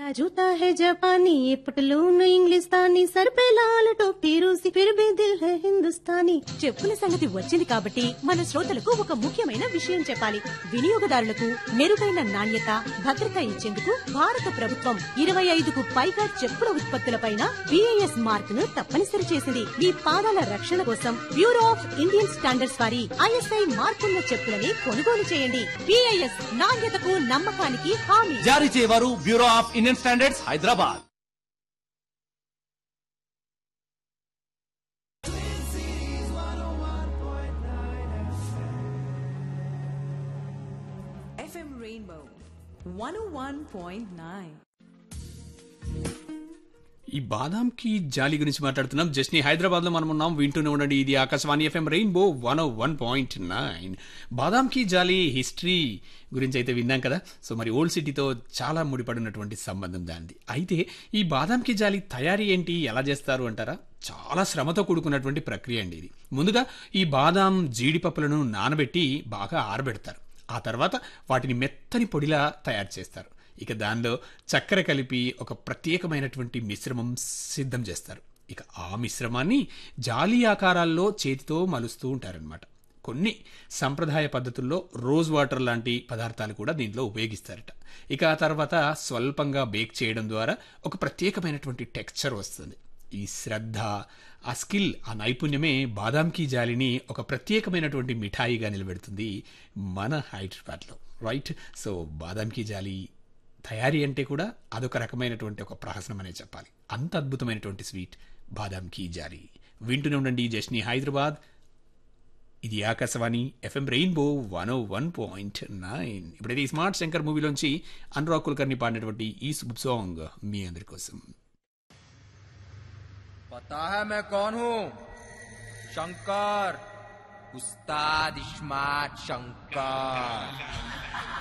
मेरा जूता है जापानी ये पटलून इंग्लिस्तानी सर पे लाल टोपी रूसी फिर भी दिल है हिंदुस्तानी చెప్పుల సంగతి వచ్చింది కాబట్టి మన శ్రోతలకు ఒక ముఖ్యమైన విషయం చెప్పాలి వినియోగదారులకు మెరుగైన నాణ్యత భద్రత ఇచ్చేందుకు భారత ప్రభుత్వం ఇరవై ఐదుకు పైగా చెప్పుల ఉత్పత్తులపైన బిఐఎస్ మార్క్ ను తప్పనిసరి చేసింది మీ పాదాల రక్షణ కోసం బ్యూరో ఆఫ్ ఇండియన్ స్టాండర్డ్స్ వారి ఐఎస్ఐ మార్కున్న చెప్పులని కొనుగోలు చేయండి బిఐఎస్ నాణ్యతకు నమ్మకానికి హామీ జారీ చేయవారు bureau of Indian standards Hyderabad FM Rainbow 101.9. ఈ బాదాంకి జాలి గురించి మాట్లాడుతున్నాం జస్ని హైదరాబాద్ లో మనం ఉన్నాం వింటూనే ఉండండి ఇది Akashvani FM rainbow one one point nine బాదాంకి జాలి హిస్టరీ గురించి అయితే విన్నాం కదా సో మరి ఓల్డ్ సిటీతో చాలా ముడిపడినటువంటి సంబంధం దానిది అయితే ఈ బాదాంకి జాలి తయారీ ఏంటి ఎలా చేస్తారు అంటారా చాలా శ్రమతో కూడుకున్నటువంటి ప్రక్రియ అండి ఇది ముందుగా ఈ బాదాం జీడిపప్పులను నానబెట్టి బాగా ఆరబెడతారు ఆ తర్వాత వాటిని మెత్తని పొడిలా తయారు చేస్తారు ఇక దానిలో చక్కెర కలిపి ఒక ప్రత్యేకమైనటువంటి మిశ్రమం సిద్ధం చేస్తారు ఇక ఆ మిశ్రమాన్ని జాలి ఆకారాల్లో చేతితో మలుస్తూ ఉంటారనమాట కొన్ని సంప్రదాయ పద్ధతుల్లో రోజ్ వాటర్ లాంటి పదార్థాలు కూడా దీంట్లో ఉపయోగిస్తారట ఇక ఆ తర్వాత స్వల్పంగా బేక్ చేయడం ద్వారా ఒక ప్రత్యేకమైనటువంటి టెక్స్చర్ వస్తుంది ఈ శ్రద్ధ ఆ స్కిల్ ఆ నైపుణ్యమే బాదాంకి జాలిని ఒక ప్రత్యేకమైనటువంటి మిఠాయిగా నిలబెడుతుంది మన హైదరాబాద్లో రైట్ సో బాదాంకి జాలి తయారీ అంటే కూడా అదొక రకమైనటువంటి ఒక ప్రహసనం అనే చెప్పాలి అంత అద్భుతమైనటువంటి స్వీట్ బాదాంకి జాలి వింటూనే ఉండండి జస్ని హైదరాబాద్ ఇది Akashvani FM rainbow one o one point nine ఇప్పుడైతే ఈ స్మార్ట్ శంకర్ మూవీలోంచి అనురాగ్ కుల్కర్ని పాడినటువంటి ఈ శుభ సాంగ్ మీ అందరి కోసం पता है मैं कौन हूँ शंकर उस्ताद इस्मार्ट शंकर